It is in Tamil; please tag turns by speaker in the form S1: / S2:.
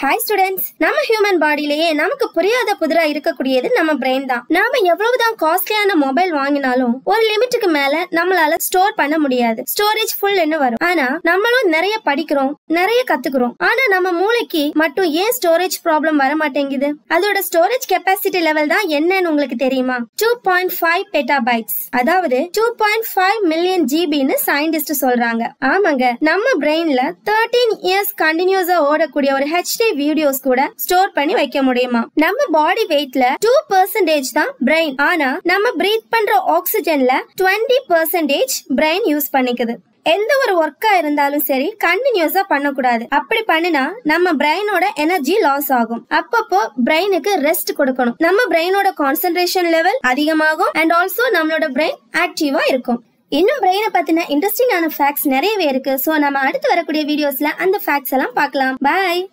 S1: ஹாய் ஸ்டூடெண்ட்ஸ் நம்ம ஹியூமன் பாடியிலேயே நமக்கு புரியாத புதிரா இருக்கக்கூடியது நம்ம பிரெயின் தான் நாம எவ்வளவுதான் காஸ்ட்லியான மொபைல் வாங்கினாலும் ஒரு லிமிட்டுக்கு மேல நம்மளால ஸ்டோர் பண்ண முடியாது ஸ்டோரேஜ் ஃபுல்னு வரும் ஆனா நம்மளும் நிறைய படிக்கிறோம் நிறைய கத்துக்கிறோம் ஆனா நம்ம மூளைக்கு மட்டும் ஏன் ஸ்டோரேஜ் ப்ராப்ளம் வர மாட்டேங்குது அதோட ஸ்டோரேஜ் கெப்பாசிட்டி லெவல் தான் என்னன்னு உங்களுக்கு தெரியுமா டூ பாயிண்ட் ஃபைவ் பெட்டாபைட்ஸ் அதாவது டூ பாயிண்ட் ஃபைவ் மில்லியன் ஜிபின்னு சயின்டிஸ்ட் சொல்றாங்க ஆமாங்க நம்ம பிரெயின்ல தேர்ட்டீன் இயர்ஸ் கண்டினியூஸா ஓடக்கூடிய ஒரு ஹெச்டி வீடியோஸ் கூட ஸ்டோர் பண்ணி வைக்க முடியுமா நம்ம பாடி வெயிட்ல டூ பர்சன்டேஜ் தான் பிரெயின் ஆனா நம்ம பிரீத் பண்ற ஆக்சிஜன்ல டுவெண்ட்டி பர்சன்டேஜ் பிரெயின் யூஸ் பண்ணிக்குது எந்த ஒரு ஒர்க்கா இருந்தாலும் சரி கண்டினியூஸா பண்ணக்கூடாது அப்படி பண்ணினா நம்ம பிரெயினோட எனர்ஜி லாஸ் ஆகும் அப்பப்போ பிரெயினுக்கு ரெஸ்ட் கொடுக்கணும் நம்ம பிரெயினோட கான்சென்ட்ரேஷன் லெவல் அதிகமாகும் அண்ட் ஆல்சோ நம்மளோட பிரெயின் ஆக்டிவா இருக்கும் இன்னும் பிரெயினை பத்தின இன்ட்ரெஸ்டிங்கான ஃபேக்ட்ஸ் நிறையவே இருக்கு சோ நம்ம அடுத்து வரக்கூடிய வீடியோஸ்ல அந்த ஃபேக்ட்ஸ் எல்லாம் பார்க்கலாம் பாய்